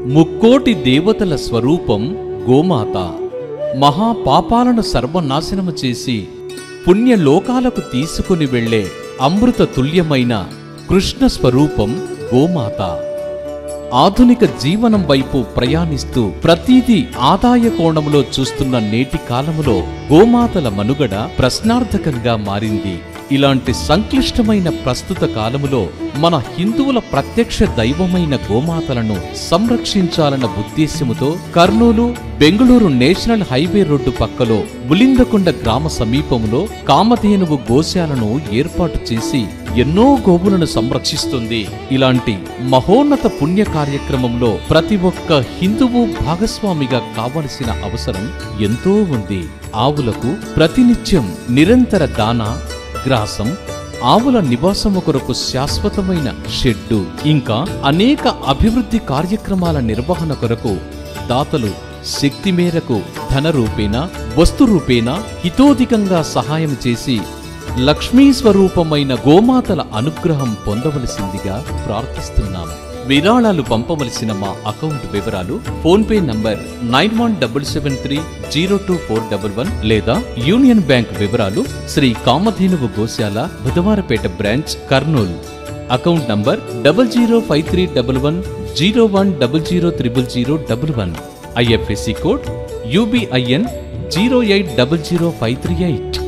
ముక్కోటి దేవతల స్వరూపం గోమాత మహాపాపాలను సర్వనాశనము చేసి పుణ్యలోకాలకు తీసుకుని వెళ్ళే అమృత తుల్యమైన కృష్ణ స్వరూపం గోమాత ఆధునిక జీవనం వైపు ప్రయాణిస్తూ ప్రతిదీ ఆదాయ కోణంలో చూస్తున్న నేటి కాలములో గోమాతల మనుగడ ప్రశ్నార్థకంగా మారింది ఇలాంటి సంక్లిష్టమైన ప్రస్తుత కాలములో మన హిందువుల ప్రత్యక్ష దైవమైన గోమాతలను సంరక్షించాలన్న ఉద్దేశ్యముతో Kurnool Bengaluru national highway road పక్కలో బులిందకొండ గ్రామ సమీపంలో కామధేనువు గోశాలను ఏర్పాటు చేసి ఎన్నో గోవులను సంరక్షిస్తుంది ఇలాంటి మహోన్నత పుణ్య కార్యక్రమంలో ప్రతి ఒక్క హిందువు భాగస్వామిగా కావలసిన అవసరం ఎంతో ఉంది ఆవులకు ప్రతినిత్యం నిరంతర దానా గ్రాసం ఆవుల నివాసము కొరకు శాశ్వతమైన షెడ్డు ఇంకా అనేక అభివృద్ధి కార్యక్రమాల నిర్వహణ కొరకు దాతలు శక్తి మేరకు ధన రూపేణ వస్తు రూపేణ హితోధికంగా సహాయం చేసి లక్ష్మీ స్వరూపమైన గోమాతల అనుగ్రహం పొందవలసిందిగా ప్రార్థిస్తున్నాము విరాళాలు పంపవలసిన మా అకౌంట్ వివరాలు PhonePe number nine one double seven three zero two four double one లేదా యూనియన్ బ్యాంక్ వివరాలు Shri Kamadhenu Goshala Budhawarapeta branch Kurnool account number double zero five three double one zero one double zero triple zero double one IFSC code UBIN zero eight double zero five three eight